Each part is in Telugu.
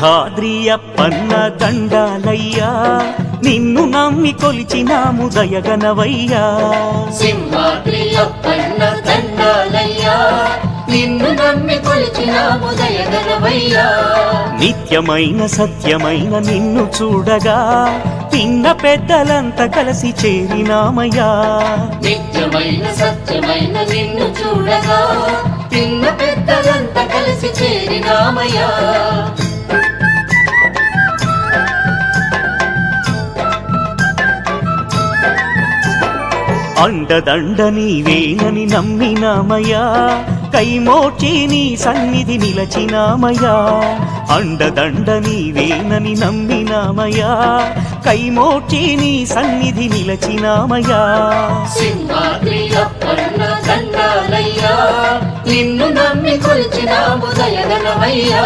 సింహాద్రి అప్పన్న దండాలయ్యా నిన్ను నమ్మి కొలిచినాము దయగనవయ్యా సింహాద్రి అప్పన్న దండాలయ్యా నిన్ను నమ్మి కొలిచినాము దయగలవయ్యా నిత్యమైన సత్యమైన నిన్ను చూడగా పిన్న పెద్దలంతా కలిసి చేరినామయ్యా నిత్యమైన సత్యమైన నిన్ను చూడగా చిన్న పెద్దలంతా కలిసి చేరినామయ్యా అండదండ నీవేనని నమ్మినామయ్యా కైమోచి నీ సన్నిధి నిలచినామయ్యా అండదండ నీవేనని నమ్మినామయ్యా కైమోచి నీ సన్నిధి నిలచినామయ్యా సింహాద్రి అప్పన్న దండాలయ్యా నిన్ను నమ్మి కొలిచినాము దయగలవయ్యా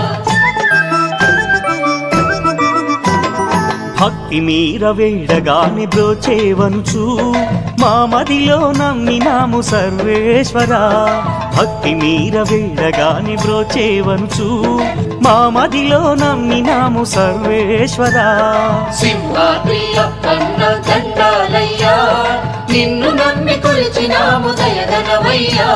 భక్తి మీర వేడగాని బ్రోచేవంచు మా మదిలో నమ్మినాము సర్వేశ్వర భక్తి మీర వేడగాని బ్రోచేవంచు మా మదిలో నమ్మినాము సర్వేశ్వర సింహాద్రి అప్పన్న దండాలయ్యా నిన్ను నమ్మి కొలిచినాము దయగలవయ్యా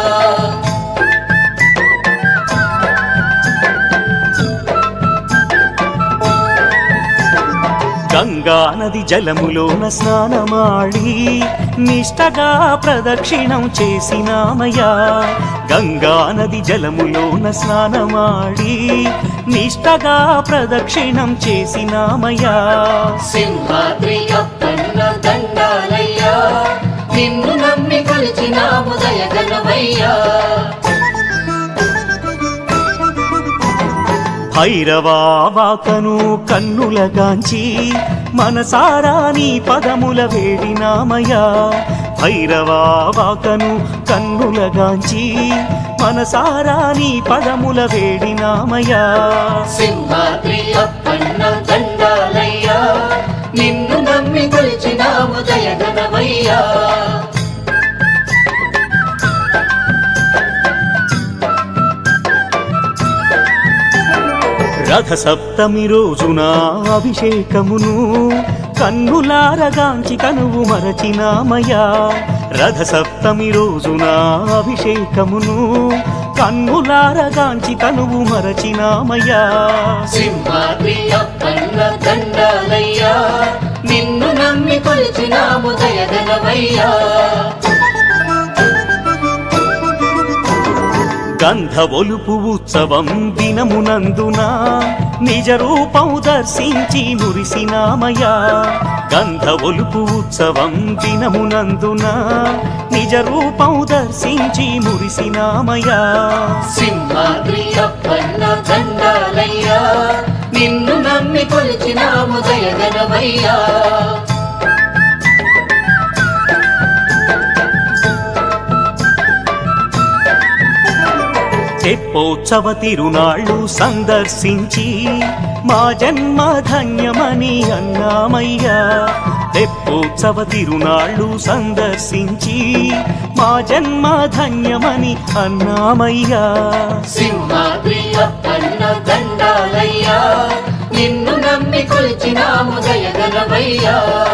గంగా నది జలములోన స్నానమాడి నిష్టగా ప్రదక్షిణం చేసినామయ్యా గంగా నది జలములోన స్నానమాడి నిష్టగా ప్రదక్షిణం చేసినామయ్యా సింహాద్రి అప్పన్న దండాలయ్యా నిన్ను నమ్మి కొలిచినాము దయగలవయ్యా భైరవాకను కన్నులగాంచి మనసారా నీ పదముల వేడినామయ్యా భైరవాకను కన్నులగాంచి మనసారా నీ పదముల వేడినామయ్యా సింహాద్రి అప్పన్న దండాలయ్యా నిన్ను నమ్మి కొలిచినాము దయగలవయ్యా రథ సప్తమి రోజున అభిషేకమును కన్నులారగాంచి కనువు మరచినామయ్యా రథ సప్తమి రోజున అభిషేకమును కన్నులారగాంచి కనువు మరచినామయ్యా సింహాద్రి అప్పన్న దండాలయ్యా నిన్ను నమ్మి కొలిచినాము దయగలవయ్యా గంధ ఒలుపు ఉత్సవం దినమునందున నిజ రూపం దర్శించి మురిసినామయ్యా గంధ ఒలుపు ఉత్సవం దినమునందున నిజ రూపం దర్శించి మురిసినామయ్యా సింహాద్రి అప్పన్న దండాలయ్యా నిన్ను నమ్మి కొలిచినాము దయగలవయ్యా తెప్పోత్సవ తిరునాళ్ళు సందర్శించి మా జన్మ ధన్యమని అన్నామయ్యా తెప్పోత్సవ తిరునాళ్ళు సందర్శించి మా జన్మ ధన్యమని అన్నామయ్యా సింహాద్రి అప్పన్న దండాలయ్యా నిన్ను నమ్మి కొలిచినాము దయగలవయ్యా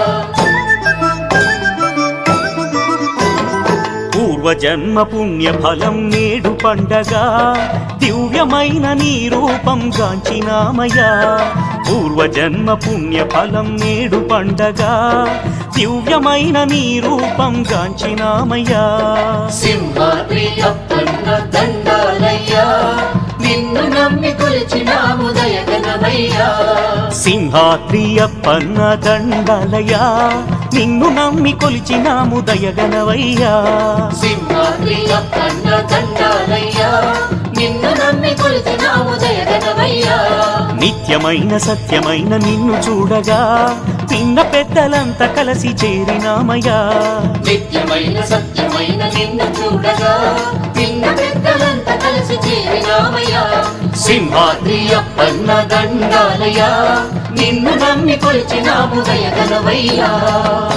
పూర్వజన్మ పుణ్య ఫలం నేడు పండగ దివ్యమైన నీ రూపం గాంచినామయ్యా పూర్వజన్మ పుణ్య ఫలం నేడు పండగ దివ్యమైన నీ రూపం గాంచినామయ్యా సింహాద్రి అప్పన్న దండాలయ్యా నిన్ను నమ్మి కొలిచినాము దయగలవయ్యా సింహాద్రి అప్పన్న దండలయ్యా నిన్ను నమ్మి కొలిచినాము దయగనవయ్యా సింహాద్రి అప్పన్న దండాలయ్యా నిన్ను నమ్మి కొలిచినాము దయగలవయ్యా నిత్యమైన సత్యమైన నిన్ను చూడగా పిన్న పెద్దలంతా కలిసి చేరినామయ్యా నిత్యమైన సత్యమైన నిన్ను చూడగా నిన్న పెద్దలంతా కలిసి చేరినామయ్యా సింహాద్రి అప్పన్న దండాలయ్యా నిన్ను నమ్మి కొలిచినాము దయగలవయ్యా